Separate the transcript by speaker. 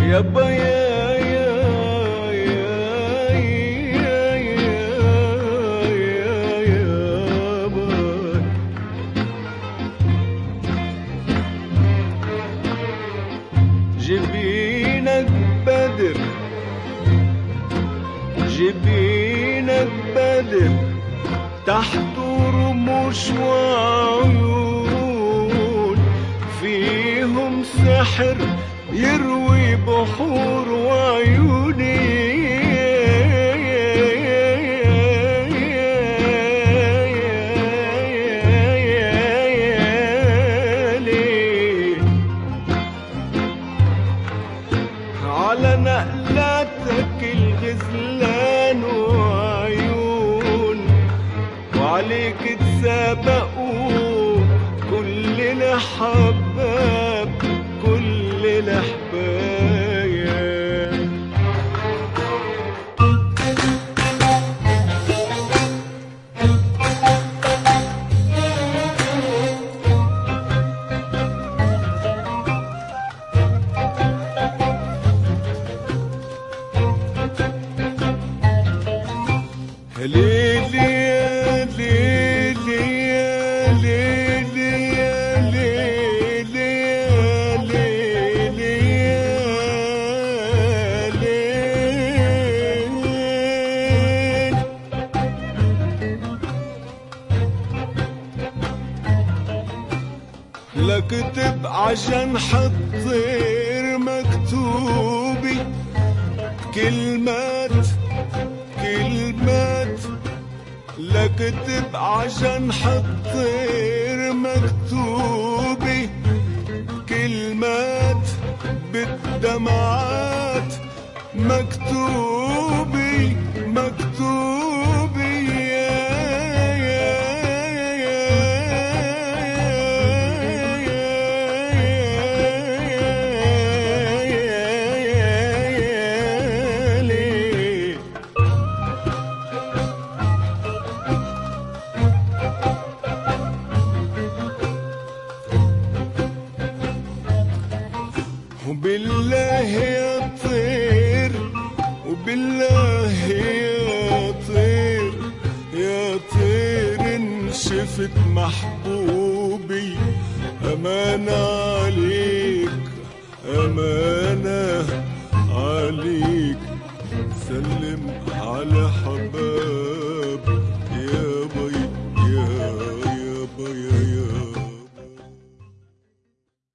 Speaker 1: يابا يا يا يا يا يا يابا جبينك بدر جبينك بدر تحت رموش وعيون فيهم سحر يروي بحور وعيوني على نقلاتك الغزلان وعيون وعليك تسابقوا كل الحباب كل الحبايب ليلي يا ليلي يا ليلي يا ليلي يا ليلي يا ليل لا كتب عشان حطير مكتوبي كلمات كلمات لا كتب عشان حطير مكتوبي كلمات بالدمعات مكتوبي مكتوبي يا يا ليه وبالله يا طير وبالله يا طير يا طير ان شفت محبوبي أمانة عليك أمانة عليك سلم على حبايبي